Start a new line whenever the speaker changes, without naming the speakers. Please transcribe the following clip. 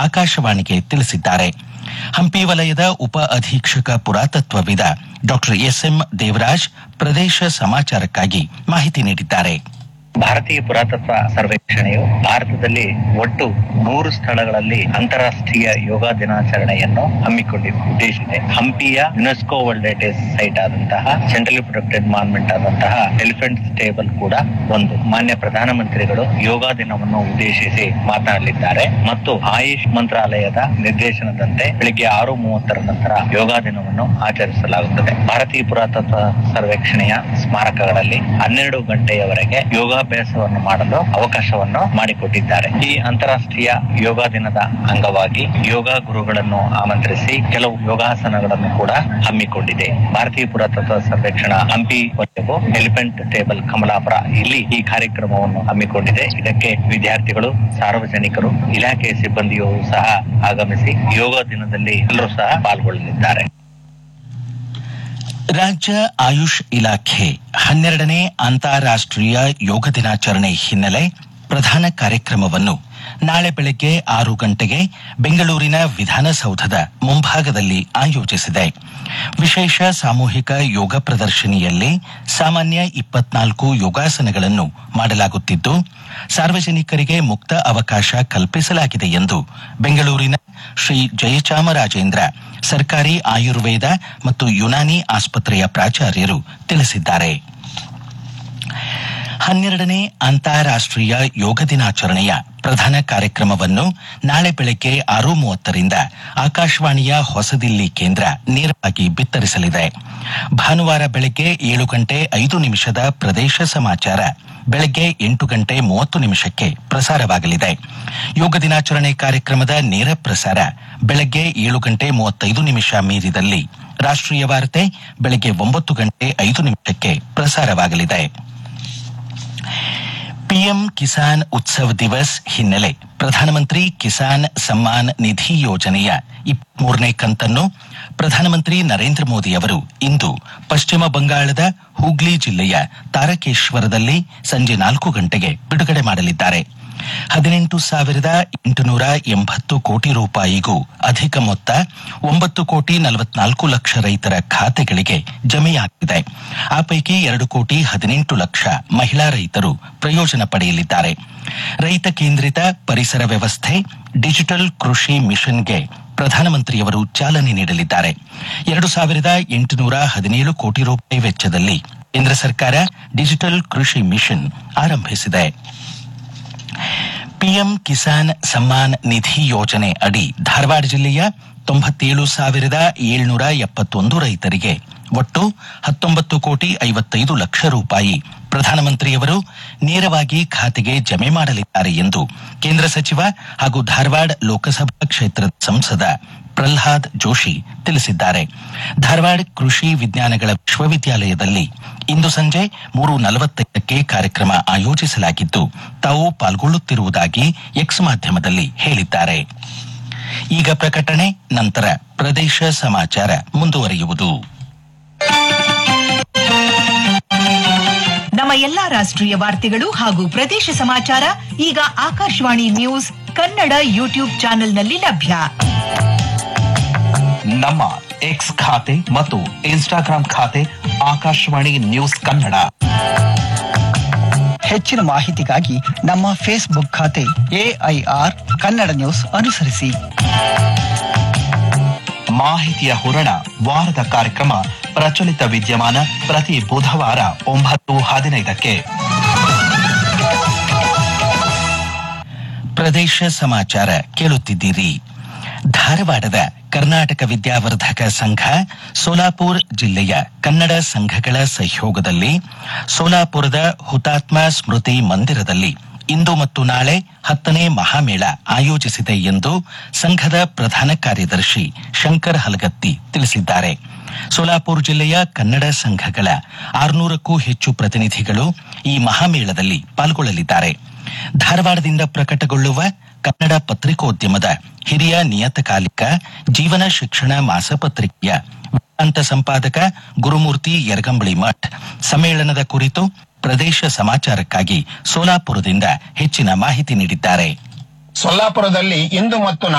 ಆಕಾಶವಾಣಿಗೆ ತಿಳಿಸಿದ್ದಾರೆ ಹಂಪಿ ವಲಯದ ಉಪ ಅಧೀಕ್ಷಕ ಪುರಾತತ್ವವಿದ ಡಾಕ್ಟರ್ ಎಸ್ಎಂ ದೇವರಾಜ್ ಪ್ರದೇಶ ಸಮಾಚಾರಕ್ಕಾಗಿ ಮಾಹಿತಿ ನೀಡಿದ್ದಾರೆ
ಭಾರತೀಯ ಪುರಾತತ್ವ ಸರ್ವೇಕ್ಷಣೆಯು ಭಾರತದಲ್ಲಿ ಒಟ್ಟು ನೂರು ಸ್ಥಳಗಳಲ್ಲಿ ಅಂತಾರಾಷ್ಟ್ರೀಯ ಯೋಗ ದಿನಾಚರಣೆಯನ್ನು ಹಮ್ಮಿಕೊಂಡಿದೆ ಉದ್ದೇಶಿಸಿದೆ ಹಂಪಿಯ ಯುನೆಸ್ಕೋ ವರ್ಲ್ಡ್ ಹೆರಿಟೇಜ್ ಸೈಟ್ ಆದಂತಹ ಸೆಂಟ್ರಲಿ ಪ್ರೊಟೆಕ್ಟೆಡ್ ಮಾನ್ಮೆಂಟ್ ಆದಂತಹ ಎಲಿಫೆಂಟ್ ಟೇಬಲ್ ಕೂಡ ಒಂದು ಮಾನ್ಯ ಪ್ರಧಾನಮಂತ್ರಿಗಳು ಯೋಗ ದಿನವನ್ನು ಉದ್ದೇಶಿಸಿ ಮಾತನಾಡಲಿದ್ದಾರೆ ಮತ್ತು ಆಯುಷ್ ಮಂತ್ರಾಲಯದ ನಿರ್ದೇಶನದಂತೆ ಬೆಳಿಗ್ಗೆ ಆರು ಮೂವತ್ತರ ನಂತರ ಯೋಗ ದಿನವನ್ನು ಆಚರಿಸಲಾಗುತ್ತದೆ ಭಾರತೀಯ ಪುರಾತತ್ವ ಸರ್ವೇಕ್ಷಣೆಯ ಸ್ಮಾರಕಗಳಲ್ಲಿ ಹನ್ನೆರಡು ಗಂಟೆಯವರೆಗೆ ಯೋಗಾಭ್ಯಾಸವನ್ನು ಮಾಡಲು ಅವಕಾಶವನ್ನು ಮಾಡಿಕೊಟ್ಟಿದ್ದಾರೆ ಈ ಅಂತಾರಾಷ್ಟ್ರೀಯ ಯೋಗ ದಿನದ ಅಂಗವಾಗಿ ಯೋಗ ಗುರುಗಳನ್ನು ಆಮಂತ್ರಿಸಿ ಕೆಲವು ಯೋಗಾಸನಗಳನ್ನು ಕೂಡ ಹಮ್ಮಿಕೊಂಡಿದೆ ಭಾರತೀಯ ಪುರಾತತ್ವ ಸರ್ವೇಕ್ಷಣಾ ಹಂಪಿ ವಲಯವು ಎಲಿಫೆಂಟ್ ಟೇಬಲ್ ಕಮಲಾಪುರ ಇಲ್ಲಿ ಈ ಕಾರ್ಯಕ್ರಮವನ್ನು ಹಮ್ಮಿಕೊಂಡಿದೆ ಇದಕ್ಕೆ ವಿದ್ಯಾರ್ಥಿಗಳು ಸಾರ್ವಜನಿಕರು ಇಲಾಖೆ ಸಿಬ್ಬಂದಿಯೂ ಸಹ ಆಗಮಿಸಿ ಯೋಗ ದಿನದಲ್ಲಿ ಎಲ್ಲರೂ ಸಹ ಪಾಲ್ಗೊಳ್ಳಲಿದ್ದಾರೆ
ರಾಜ್ಯ ಆಯುಷ್ ಇಲಾಖೆ ಹನ್ನೆರಡನೇ ಅಂತಾರಾಷ್ಟ್ರೀಯ ಯೋಗ ದಿನಾಚರಣೆ ಹಿನ್ನೆಲೆ ಪ್ರಧಾನ ಕಾರ್ಯಕ್ರಮವನ್ನು ನಾಳೆ ಬೆಳಗ್ಗೆ ಆರು ಗಂಟೆಗೆ ಬೆಂಗಳೂರಿನ ವಿಧಾನಸೌಧದ ಮುಂಭಾಗದಲ್ಲಿ ಆಯೋಜಿಸಿದೆ ವಿಶೇಷ ಸಾಮೂಹಿಕ ಯೋಗ ಪ್ರದರ್ಶನಿಯಲ್ಲಿ ಸಾಮಾನ್ಯ ಇಪ್ಪತ್ನಾಲ್ಕು ಯೋಗಾಸನಗಳನ್ನು ಮಾಡಲಾಗುತ್ತಿದ್ದು ಸಾರ್ವಜನಿಕರಿಗೆ ಮುಕ್ತ ಅವಕಾಶ ಕಲ್ಪಿಸಲಾಗಿದೆ ಎಂದು ಬೆಂಗಳೂರಿನ ಶ್ರೀ ಜಯಚಾಮರಾಜೇಂದ್ರ ಸರ್ಕಾರಿ ಆಯುರ್ವೇದ ಮತ್ತು ಯುನಾನಿ ಆಸ್ಪತ್ರೆಯ ಪ್ರಾಚಾರ್ಯರು ತಿಳಿಸಿದ್ದಾರೆ ಹನ್ನೆರಡನೇ ಅಂತಾರಾಷ್ಟ್ರೀಯ ಯೋಗ ದಿನಾಚರಣೆಯ ಪ್ರಧಾನ ಕಾರ್ಯಕ್ರಮವನ್ನು ನಾಳೆ ಬೆಳಗ್ಗೆ ಆರು ಮೂವತ್ತರಿಂದ ಆಕಾಶವಾಣಿಯ ಹೊಸದಿಲ್ಲಿ ಕೇಂದ್ರ ನೇರವಾಗಿ ಬಿತ್ತರಿಸಲಿದೆ ಭಾನುವಾರ ಬೆಳಗ್ಗೆ ಏಳು ಗಂಟೆ ಐದು ನಿಮಿಷದ ಪ್ರದೇಶ ಸಮಾಚಾರ ಬೆಳಗ್ಗೆ ಎಂಟು ಗಂಟೆ ಮೂವತ್ತು ನಿಮಿಷಕ್ಕೆ ಪ್ರಸಾರವಾಗಲಿದೆ ಯೋಗ ದಿನಾಚರಣೆ ಕಾರ್ಯಕ್ರಮದ ನೇರ ಪ್ರಸಾರ ಬೆಳಗ್ಗೆ ಏಳು ಗಂಟೆ ಮೂವತ್ತೈದು ನಿಮಿಷ ಮೀರಿದಲ್ಲಿ ರಾಷ್ಟ್ರೀಯ ವಾರ್ತೆ ಬೆಳಗ್ಗೆ ಒಂಬತ್ತು ಗಂಟೆ ಐದು ನಿಮಿಷಕ್ಕೆ ಪ್ರಸಾರವಾಗಲಿದೆ ಪಿಎಂ ಕಿಸಾನ್ ಉತ್ಸವ್ ದಿವಸ್ ಹಿನ್ನೆಲೆ ಪ್ರಧಾನಮಂತ್ರಿ ಕಿಸಾನ್ ಸಮ್ಮಾನ್ ನಿಧಿ ಯೋಜನೆಯ ಮೂರನೇ ಕಂತನ್ನು ಪ್ರಧಾನಮಂತ್ರಿ ನರೇಂದ್ರ ಮೋದಿ ಅವರು ಇಂದು ಪಶ್ಚಿಮ ಬಂಗಾಳದ ಹೂಗ್ಲಿ ಜಿಲ್ಲೆಯ ತಾರಕೇಶ್ವರದಲ್ಲಿ ಸಂಜೆ ನಾಲ್ಕು ಗಂಟೆಗೆ ಬಿಡುಗಡೆ ಮಾಡಲಿದ್ದಾರೆ ಹದಿನೆಂಟು ಸಾವಿರದ ಎಂಟುನೂರ ಎಂಬತ್ತು ಕೋಟಿ ರೂಪಾಯಿಗೂ ಅಧಿಕ ಮೊತ್ತ ಒಂಬತ್ತು ಕೋಟಿ ನಲವತ್ನಾಲ್ಕು ಲಕ್ಷ ರೈತರ ಖಾತೆಗಳಿಗೆ ಜಮೆಯಾಗಿದೆ ಆ ಪೈಕಿ ಎರಡು ಕೋಟಿ ಹದಿನೆಂಟು ಲಕ್ಷ ಮಹಿಳಾ ರೈತರು ಪ್ರಯೋಜನ ಪಡೆಯಲಿದ್ದಾರೆ ರೈತ ಕೇಂದ್ರಿತ ಪರಿಸರ ವ್ಯವಸ್ಥೆ ಡಿಜಿಟಲ್ ಕೃಷಿ ಮಿಷನ್ಗೆ ಪ್ರಧಾನಮಂತ್ರಿಯವರು ಚಾಲನೆ ನೀಡಲಿದ್ದಾರೆ ಎರಡು ಸಾವಿರದ ಎಂಟುನೂರ ಹದಿನೇಳು ಕೋಟಿ ರೂಪಾಯಿ ವೆಚ್ಚದಲ್ಲಿ ಕೇಂದ್ರ ಸರ್ಕಾರ ಡಿಜಿಟಲ್ ಕೃಷಿ ಮಿಷನ್ ಆರಂಭಿಸಿದೆ ಪಿಎಂ ಕಿಸಾನ್ ಸಮ್ಮಾನ್ ನಿಧಿ ಯೋಜನೆ ಅಡಿ ಧಾರವಾಡ ಜಿಲ್ಲೆಯ ತೊಂಬತ್ತೇಳು ಸಾವಿರದ ಏಳ್ನೂರ ಎಪ್ಪತ್ತೊಂದು ರೈತರಿಗೆ ಒಟ್ಟು ಹತ್ತೊಂಬತ್ತು ಕೋಟಿ ಐವತ್ತೈದು ಲಕ್ಷ ರೂಪಾಯಿ ಪ್ರಧಾನಮಂತ್ರಿಯವರು ನೇರವಾಗಿ ಖಾತೆಗೆ ಜಮೆ ಮಾಡಲಿದ್ದಾರೆ ಎಂದು ಕೇಂದ್ರ ಸಚಿವ ಹಾಗೂ ಧಾರವಾಡ ಲೋಕಸಭಾ ಕ್ಷೇತ್ರದ ಸಂಸದ ಪ್ರಹ್ಲಾದ್ ಜೋಶಿ ತಿಳಿಸಿದ್ದಾರೆ ಧಾರವಾಡ ಕೃಷಿ ವಿಜ್ಞಾನಗಳ ವಿಶ್ವವಿದ್ಯಾಲಯದಲ್ಲಿ ಇಂದು ಸಂಜೆ ಮೂರು ನಲವತ್ತೈದಕ್ಕೆ ಕಾರ್ಯಕ್ರಮ ಆಯೋಜಿಸಲಾಗಿದ್ದು ತಾವು ಪಾಲ್ಗೊಳ್ಳುತ್ತಿರುವುದಾಗಿ ಎಕ್ಸ್ ಮಾಧ್ಯಮದಲ್ಲಿ ಹೇಳಿದ್ದಾರೆ ಈಗ ಪ್ರಕಟಣೆ ನಂತರ ಪ್ರದೇಶ ಸಮಾಚಾರ ಮುಂದುವರಿಯುವುದು
ನಮ್ಮ ಎಲ್ಲಾ ರಾಷ್ಟ್ರೀಯ ವಾರ್ತೆಗಳು ಹಾಗೂ ಪ್ರದೇಶ ಸಮಾಚಾರ ಈಗ ಆಕಾಶವಾಣಿ ನ್ಯೂಸ್ ಕನ್ನಡ ಯೂಟ್ಯೂಬ್ ಚಾನೆಲ್ನಲ್ಲಿ ಲಭ್ಯ
ನಮ್ಮ ಎಕ್ಸ್ ಖಾತೆ ಮತ್ತು ಇನ್ಸ್ಟಾಗ್ರಾಂ ಖಾತೆ ಆಕಾಶವಾಣಿ ನ್ಯೂಸ್ ಕನ್ನಡ
ಹೆಚ್ಚಿನ ಮಾಹಿತಿಗಾಗಿ ನಮ್ಮ ಫೇಸ್ಬುಕ್ ಖಾತೆ ಎಐಆರ್ ಕನ್ನಡ ನ್ಯೂಸ್ ಅನುಸರಿಸಿ
ಮಾಹಿತಿಯ ಹೂರಣ ವಾರದ ಕಾರ್ಯಕ್ರಮ ಪ್ರಚಲಿತ ವಿದ್ಯಮಾನ ಪ್ರತಿ ಬುಧವಾರ ಒಂಬತ್ತು ಹದಿನೈದಕ್ಕೆ
ಪ್ರದೇಶ ಸಮಾಚಾರ ಕೇಳುತ್ತಿದ್ದೀರಿ ಧಾರವಾಡದ ಕರ್ನಾಟಕ ವಿದ್ಯಾವರ್ಧಕ ಸಂಘ ಸೋಲಾಪುರ್ ಜಿಲ್ಲೆಯ ಕನ್ನಡ ಸಂಘಗಳ ಸಹಯೋಗದಲ್ಲಿ ಸೋಲಾಪುರದ ಹುತಾತ್ಮ ಸ್ಮೃತಿ ಮಂದಿರದಲ್ಲಿ ಇಂದು ಮತ್ತು ನಾಳೆ ಹತ್ತನೇ ಮಹಾಮೇಳ ಆಯೋಜಿಸಿದೆ ಎಂದು ಸಂಘದ ಪ್ರಧಾನ ಕಾರ್ಯದರ್ಶಿ ಶಂಕರ್ ಹಲಗತ್ತಿ ತಿಳಿಸಿದ್ದಾರೆ ಸೋಲಾಪುರ್ ಜಿಲ್ಲೆಯ ಕನ್ನಡ ಸಂಘಗಳ ಆರುನೂರಕ್ಕೂ ಹೆಚ್ಚು ಪ್ರತಿನಿಧಿಗಳು ಈ ಮಹಾಮೇಳದಲ್ಲಿ ಪಾಲ್ಗೊಳ್ಳಲಿದ್ದಾರೆ ಧಾರವಾಡದಿಂದ ಪ್ರಕಟಗೊಳ್ಳುವ ಕನ್ನಡ ಪತ್ರಿಕೋದ್ಯಮದ ಹಿರಿಯ ನಿಯತಕಾಲಿಕ ಜೀವನ ಶಿಕ್ಷಣ ಮಾಸಪತ್ರಿಕೆಯ ವೇದಾಂತ ಸಂಪಾದಕ ಗುರುಮೂರ್ತಿ ಯರಗಂಬಳಿ ಮಠ್ ಸಮ್ಮೇಳನದ ಕುರಿತು ಪ್ರದೇಶ ಸಮಾಚಾರಕ್ಕಾಗಿ ಸೋಲಾಪುರದಿಂದ ಹೆಚ್ಚಿನ ಮಾಹಿತಿ ನೀಡಿದ್ದಾರೆ
ಸೊಲ್ಲಾಪುರದಲ್ಲಿ ಇಂದು ಮತ್ತು